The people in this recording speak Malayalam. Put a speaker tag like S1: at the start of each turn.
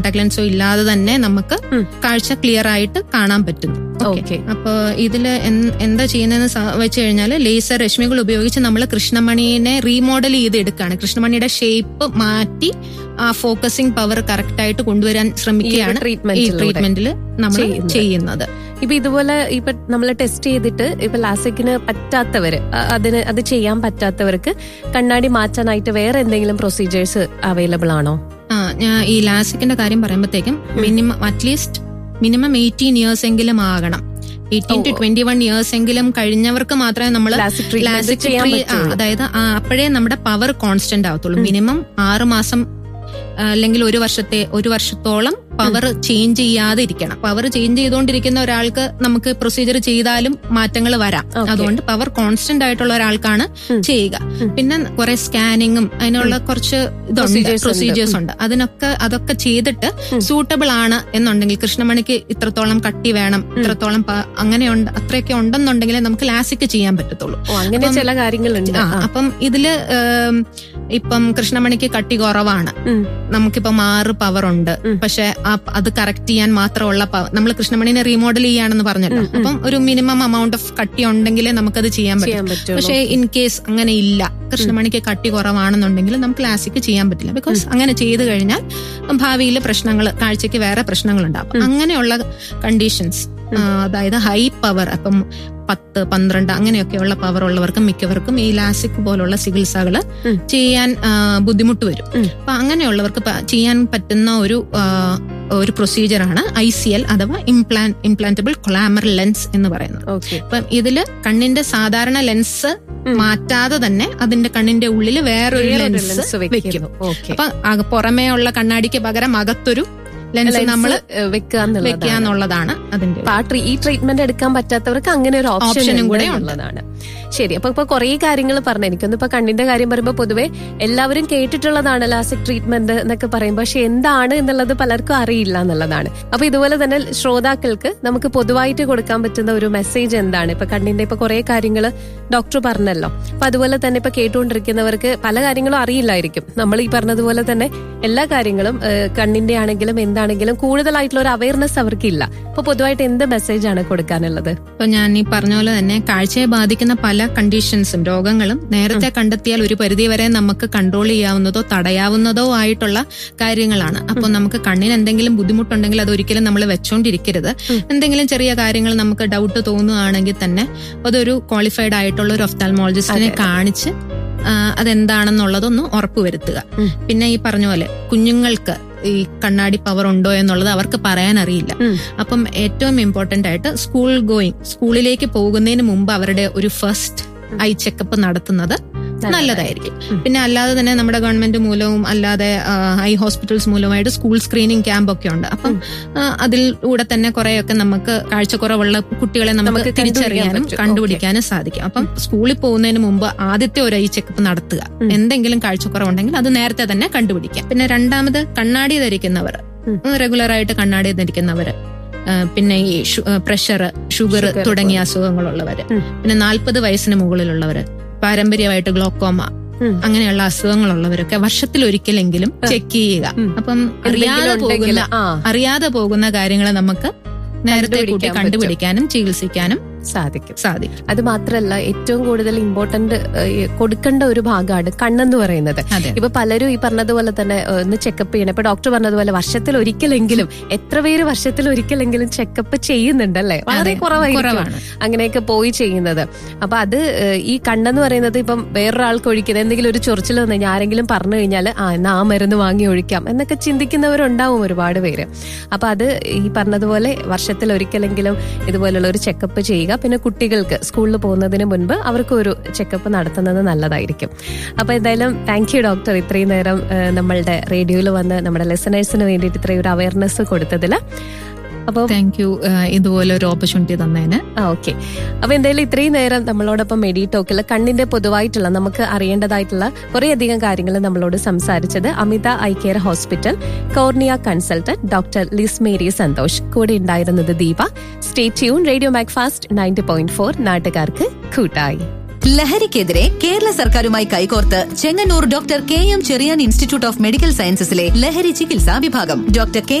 S1: കോൺടാക്ട് ലെൻസോ ഇല്ലാതെ തന്നെ നമുക്ക്
S2: ഉം.
S1: കാഴ്ച ക്ലിയർ ആയിട്ട് കാണാൻ പറ്റുന്നു
S2: ഓക്കെ
S1: അപ്പൊ ഇതില് എൻ- എന്താ ചെയ്യുന്നതെന്ന് സ- വെച്ച് കഴിഞ്ഞാൽ ലേസർ രശ്മികൾ ഉപയോഗിച്ച് നമ്മൾ കൃഷ്ണമണിനെ റീമോഡൽ ചെയ്ത് എടുക്കുകയാണ് കൃഷ്ണമണിയുടെ ഷേപ്പ് മാറ്റി ആ ഫോക്കസിംഗ് പവർ കറക്റ്റ് ആയിട്ട് കൊണ്ടുവരാൻ ശ്രമിക്കുകയാണ് ഈ
S2: ട്രീറ്റ്മെന്റ്
S1: ട്രീറ്റ്മെന്റിൽ നമ്മൾ
S2: ചെയ്യുന്നത്.
S1: ചെയ്യുന്നത്
S2: ഇപ്പൊ ഇതുപോലെ ഇപ്പൊ നമ്മൾ ടെസ്റ്റ് ചെയ്തിട്ട് ഇപ്പൊ ലാസിക്കിന് പറ്റാത്തവര് അ- അതിന് അത് ചെയ്യാൻ പറ്റാത്തവർക്ക് കണ്ണാടി മാറ്റാനായിട്ട് വേറെ എന്തെങ്കിലും പ്രൊസീജിയേഴ്സ് അവൈലബിൾ ആണോ
S1: ആ ഞാൻ ഈ ലാസിക്കിന്റെ കാര്യം പറയുമ്പോഴത്തേക്കും minimum at least minimum eighteen years എങ്കിലും ആകണം eighteen to
S2: oh.
S1: Twenty one years എങ്കിലും കഴിഞ്ഞവർക്ക് മാത്രമേ നമ്മൾ
S2: ലാസിക് ട്രീറ്റ്മെന്റ്
S1: ലാസിക്
S2: ചെയ്യാൻ
S1: ട്രീ- ആ,
S2: പറ്റുള്ളൂ
S1: അതായത് ആ, അപ്പോഴേ നമ്മുടെ പവർ കോൺസ്റ്റന്റ് ആവത്തുള്ളൂ മിനിമം ആറ് മാസം ആ, അല്ലെങ്കിൽ ഒരു വർഷത്തെ ഒരു വർഷത്തോളം പവർ ചേഞ്ച് ചെയ്യാതെ ഇരിക്കണം പവർ ചേഞ്ച് ചെയ്തുകൊണ്ടിരിക്കുന്ന ഒരാൾക്ക് നമുക്ക് പ്രൊസീജിയർ ചെയ്താലും മാറ്റങ്ങൾ വരാം
S2: Okay.
S1: അതുകൊണ്ട് പവർ കോൺസ്റ്റന്റ് ആയിട്ടുള്ള ഒരാൾക്കാണ്
S2: ഉം.
S1: ചെയ്യുക
S2: ഉം.
S1: പിന്നെ കുറെ സ്കാനിങ്ങും അതിനുള്ള കുറച്ച് ഇതുണ്ട്
S2: Procedures ഉണ്ട്.
S1: പ്രൊസീജിയേഴ്സ് ഉണ്ട് അതിനൊക്കെ അതൊക്കെ ചെയ്തിട്ട്
S2: ഉം.
S1: സൂട്ടബിൾ ആണ് എന്നുണ്ടെങ്കിൽ കൃഷ്ണമണിക്ക് ഇത്രത്തോളം കട്ടി വേണം ഇത്രത്തോളം പ- അങ്ങനെയുണ്ട് അത്രയൊക്കെ ഉണ്ടെന്നുണ്ടെങ്കിൽ നമുക്ക് ലാസിക്ക് ചെയ്യാൻ പറ്റത്തുള്ളൂ
S2: ഓ അങ്ങനെ
S1: അപ്പം-
S2: ചില കാര്യങ്ങളുണ്ട്
S1: ആ, അപ്പം ഇതില് ഏം, ഇപ്പം കൃഷ്ണമണിക്ക് കട്ടി കുറവാണ്
S2: ഉം.
S1: നമുക്കിപ്പം ആറ് പവർ ഉണ്ട്
S2: ഉം.
S1: പക്ഷെ ആ- അത് കറക്റ്റ് ചെയ്യാൻ മാത്രമുള്ള നമ്മൾ കൃഷ്ണമണിനെ റീമോഡൽ ചെയ്യാണെന്ന് പറഞ്ഞല്ലോ
S2: ഉം, ഉം.
S1: അപ്പം ഒരു മിനിമം എമൗണ്ട് ഓഫ് കട്ടി ഉണ്ടെങ്കിലേ നമുക്കത് ചെയ്യാൻ പറ്റും
S2: ചെയ്യാൻ പറ്റുള്ളൂ
S1: പക്ഷെ ഇൻ കേസ് അങ്ങനെ ഇല്ല കൃഷ്ണമണിക്ക് കട്ടി കുറവാണെന്നുണ്ടെങ്കിൽ നമുക്ക് ക്ലാസിക്ക് ചെയ്യാൻ പറ്റില്ല ബിക്കോസ് അങ്ങനെ ചെയ്തു കഴിഞ്ഞാൽ ഭാവിയിൽ പ്രശ്നങ്ങൾ കാഴ്ചക്ക് വേറെ പ്രശ്നങ്ങളുണ്ടാവും അങ്ങനെയുള്ള കണ്ടീഷൻസ് അതായത് ഹൈ പവർ അപ്പം പത്ത് പന്ത്രണ്ട് അങ്ങനെയൊക്കെയുള്ള പവർ ഉള്ളവർക്കും മിക്കവർക്കും ഈ ലാസിക് പോലുള്ള ചികിത്സകൾ
S2: ഉം.
S1: ചെയ്യാൻ ആ, ബുദ്ധിമുട്ട് വരും
S2: ഉം.
S1: അപ്പൊ അങ്ങനെയുള്ളവർക്ക് പ- ചെയ്യാൻ പറ്റുന്ന ഒരു ആ, ഒരു പ്രൊസീജിയറാണ് ഐ സി എൽ അഥവാ ഇംപ്ലാൻ ഇംപ്ലാന്റബിൾ കൊളാമർ ലെൻസ് എന്ന് പറയുന്നത്
S2: ഓക്കെ
S1: അപ്പം ഇതില് കണ്ണിന്റെ സാധാരണ ലെൻസ്
S2: ഉം.
S1: മാറ്റാതെ തന്നെ അതിന്റെ കണ്ണിന്റെ ഉള്ളിൽ വേറൊരു ലെൻസ് വെക്കും
S2: ഓക്കെ
S1: അപ്പൊ അക- പുറമേ ഉള്ള കണ്ണാടിക്ക് പകരം അകത്തൊരു ലെൻസ് നമ്മൾ
S2: വെക്കുക എന്നുള്ളതാണ്
S1: വെക്കാന്നുള്ളതാണ് അതിന്റെ
S2: അപ്പൊ ആ ട്രീ- ഈ ട്രീറ്റ്മെന്റ് എടുക്കാൻ പറ്റാത്തവർക്ക് അങ്ങനെ ഒരു ഓപ്ഷൻ
S1: ഓപ്ഷനും കൂടെ ഉണ്ട്.
S2: ഉള്ളതാണ് ശരി അപ്പൊ ഇപ്പൊ കുറെ കാര്യങ്ങൾ പറഞ്ഞു എനിക്കൊന്ന് ഇപ്പൊ കണ്ണിന്റെ കാര്യം പറയുമ്പോൾ പൊതുവെ എല്ലാവരും കേട്ടിട്ടുള്ളതാണ് ലാസിക് ട്രീറ്റ്മെന്റ് എന്നൊക്കെ പറയുമ്പോൾ പക്ഷെ എന്താണ് എന്നുള്ളത് പലർക്കും അറിയില്ല എന്നുള്ളതാണ് അപ്പൊ ഇതുപോലെ തന്നെ ശ്രോതാക്കൾക്ക് നമുക്ക് പൊതുവായിട്ട് കൊടുക്കാൻ പറ്റുന്ന ഒരു മെസ്സേജ് എന്താണ് ഇപ്പൊ കണ്ണിന്റെ ഇപ്പൊ കുറെ കാര്യങ്ങൾ ഡോക്ടർ പറഞ്ഞല്ലോ അപ്പൊ അതുപോലെ തന്നെ ഇപ്പൊ കേട്ടുകൊണ്ടിരിക്കുന്നവർക്ക് പല കാര്യങ്ങളും അറിയില്ലായിരിക്കും നമ്മൾ ഈ പറഞ്ഞതുപോലെ തന്നെ എല്ലാ കാര്യങ്ങളും ഏഹ്, കണ്ണിന്റെ ആണെങ്കിലും എന്താണെങ്കിലും കൂടുതലായിട്ടുള്ള ഒരു അവയർനെസ് അവർക്കില്ല അപ്പൊ പൊതുവായിട്ട് എന്ത് മെസ്സേജ് ആണ് കൊടുക്കാനുള്ളത്
S1: ഇപ്പൊ ഞാൻ ഈ പറഞ്ഞ പോലെ തന്നെ കാഴ്ചയെ ബാധിക്കുന്ന പല കണ്ടീഷൻസും രോഗങ്ങളും നേരത്തെ കണ്ടെത്തിയാൽ ഒരു പരിധിവരെ നമുക്ക് കൺട്രോൾ ചെയ്യാവുന്നതോ തടയാവുന്നതോ ആയിട്ടുള്ള കാര്യങ്ങളാണ് അപ്പൊ നമുക്ക് കണ്ണിന് എന്തെങ്കിലും ബുദ്ധിമുട്ടുണ്ടെങ്കിൽ അത് ഒരിക്കലും നമ്മൾ വെച്ചോണ്ടിരിക്കരുത് എന്തെങ്കിലും ചെറിയ കാര്യങ്ങൾ നമുക്ക് ഡൗട്ട് തോന്നുകയാണെങ്കിൽ തന്നെ അതൊരു ക്വാളിഫൈഡ് ആയിട്ടുള്ള ഒരു ഒഫ്താൽമോളജിസ്റ്റിനെ കാണിച്ച് ആ, അതെന്താണെന്നുള്ളതൊന്ന് ഉറപ്പുവരുത്തുക
S2: ഉം.
S1: പിന്നെ ഈ പറഞ്ഞ പോലെ കുഞ്ഞുങ്ങൾക്ക് ഈ കണ്ണാടി പവർ ഉണ്ടോ എന്നുള്ളത് അവർക്ക് പറയാൻ അറിയില്ല
S2: ഉം.
S1: അപ്പം ഏറ്റവും ഇമ്പോർട്ടന്റ് ആയിട്ട് സ്കൂൾ ഗോയിങ് സ്കൂളിലേക്ക് പോകുന്നതിന് മുമ്പ് അവരുടെ ഒരു ഫസ്റ്റ് ഐ ചെക്കപ്പ് നടത്തുന്നത് നല്ലതായിരിക്കും പിന്നെ അല്ലാതെ തന്നെ നമ്മുടെ ഗവൺമെന്റ് മൂലവും അല്ലാതെ ഐ ഹോസ്പിറ്റൽസ് മൂലമായിട്ട് സ്കൂൾ സ്ക്രീനിങ് ക്യാമ്പ് ഒക്കെ ഉണ്ട് അപ്പം ആ, അതിലൂടെ തന്നെ കുറെയൊക്കെ നമുക്ക് കാഴ്ചക്കുറവുള്ള കുട്ടികളെ നമുക്ക്
S2: നമുക്ക് കണ്ടുപിടിക്കാൻ
S1: തിരിച്ചറിയാനും
S2: പറ്റും.
S1: കണ്ടുപിടിക്കാനും സാധിക്കും അപ്പം സ്കൂളിൽ പോകുന്നതിന് മുമ്പ് ആദ്യത്തെ ഒരു ഐ ചെക്കപ്പ് നടത്തുക എന്തെങ്കിലും കാഴ്ചക്കുറവുണ്ടെങ്കിൽ അത് നേരത്തെ തന്നെ കണ്ടുപിടിക്കാം പിന്നെ രണ്ടാമത് കണ്ണാടി ധരിക്കുന്നവർ
S2: ഉം.
S1: റെഗുലർ ആയിട്ട് കണ്ണാടി ധരിക്കുന്നവര് ആ, പിന്നെ ഈ പ്രഷർ ഷുഗർ
S2: Sugar
S1: തുടങ്ങിയ അസുഖങ്ങളുള്ളവര്
S2: ഉം.
S1: പിന്നെ നാൽപ്പത് വയസ്സിന് മുകളിലുള്ളവര് പാരമ്പര്യമായിട്ട് ഗ്ലോക്കോമ
S2: ഉം.
S1: അങ്ങനെയുള്ള അസുഖങ്ങളുള്ളവരൊക്കെ വർഷത്തിൽ ഒരിക്കലെങ്കിലും ചെക്ക് ചെയ്യുക
S2: ഉം.
S1: അപ്പം അറിയാതെ
S2: എന്തെങ്കിലും ഉണ്ടെങ്കിൽ
S1: പോകുന്ന
S2: ആ
S1: അറിയാതെ പോകുന്ന കാര്യങ്ങൾ നമുക്ക് നേരത്തെ കൂട്ടി
S2: കണ്ടുപിടിക്കാൻ
S1: കണ്ടുപിടിക്കാനും ചികിത്സിക്കാനും
S2: സാധിക്കും
S1: സാധിക്കും
S2: അത് മാത്രല്ല ഏറ്റവും കൂടുതൽ ഇമ്പോർട്ടന്റ് കൊടുക്കേണ്ട ഒരു ഭാഗമാണ് കണ്ണെന്ന് പറയുന്നത്
S1: അതെ
S2: ഇപ്പൊ പലരും ഈ പറഞ്ഞതുപോലെ തന്നെ ഏഹ്, ഒന്ന് ചെക്കപ്പ് ചെയ്യണം ഇപ്പൊ ഡോക്ടർ പറഞ്ഞതുപോലെ വർഷത്തിൽ ഒരിക്കലെങ്കിലും എത്ര പേര് വർഷത്തിൽ ഒരിക്കലെങ്കിലും ചെക്കപ്പ് ചെയ്യുന്നുണ്ട് അല്ലേ വളരെ
S1: അതെ,
S2: കുറവായിരിക്കും
S1: കുറവാണ്
S2: അങ്ങനെയൊക്കെ പോയി ചെയ്യുന്നത് അപ്പൊ അത് ഏഹ്, ഈ കണ്ണെന്ന് പറയുന്നത് ഇപ്പം വേറൊരാൾക്ക് ഒഴിക്കുന്നത് എന്തെങ്കിലും ഒരു ചൊറിച്ചിൽ വന്നു കഴിഞ്ഞാൽ ആരെങ്കിലും പറഞ്ഞു കഴിഞ്ഞാൽ ആ എന്നാ ആ മരുന്ന് വാങ്ങി ഒഴിക്കാം എന്നൊക്കെ ചിന്തിക്കുന്നവരുണ്ടാവും ഒരുപാട് പേര് അപ്പൊ അത് ഈ പറഞ്ഞതുപോലെ വർഷത്തിൽ ഒരിക്കലെങ്കിലും ഇതുപോലുള്ള ഒരു ചെക്കപ്പ് ചെയ്യുക പിന്നെ കുട്ടികൾക്ക് സ്കൂളിൽ പോകുന്നതിന് മുൻപ് അവർക്ക് ഒരു ചെക്കപ്പ് നടത്തുന്നത് നല്ലതായിരിക്കും അപ്പൊ എന്തായാലും താങ്ക് യു ഡോക്ടർ ഇത്രയും നേരം ഏഹ്, നമ്മളുടെ റേഡിയോയിൽ വന്ന് നമ്മുടെ ലിസണേഴ്സിന് വേണ്ടിയിട്ട് ഇത്രയും ഒരു അവയർനെസ് കൊടുത്തതിൽ അപ്പോൾ
S1: താങ്ക് യു ഇതുപോലെ ഒരു ഓപ്പർച്യൂണിറ്റി തന്നതിന്
S2: ആ ഓക്കെ അപ്പൊ എന്തായാലും ഇത്രയും നേരം നമ്മളോടൊപ്പം മെഡി ടോക്കിൽ കണ്ണിന്റെ പൊതുവായിട്ടുള്ള നമുക്ക് അറിയേണ്ടതായിട്ടുള്ള കുറേയധികം കാര്യങ്ങൾ നമ്മളോട് സംസാരിച്ചത് Amita eye care hospital cornea consultant doctor Liz Mary Santhosh കൂടെ ഉണ്ടായിരുന്നത് Deepa stay tune radio Mac fast ninety point four നാട്ടുകാർക്ക് കൂട്ടായി
S3: ലഹരിക്കെതിരെ കേരള സർക്കാരുമായി കൈകോർത്ത് Chengannur doctor K M Cherian institute of medical സയൻസസിലെ ലഹരി ചികിത്സാ വിഭാഗം ഡോക്ടർ കെ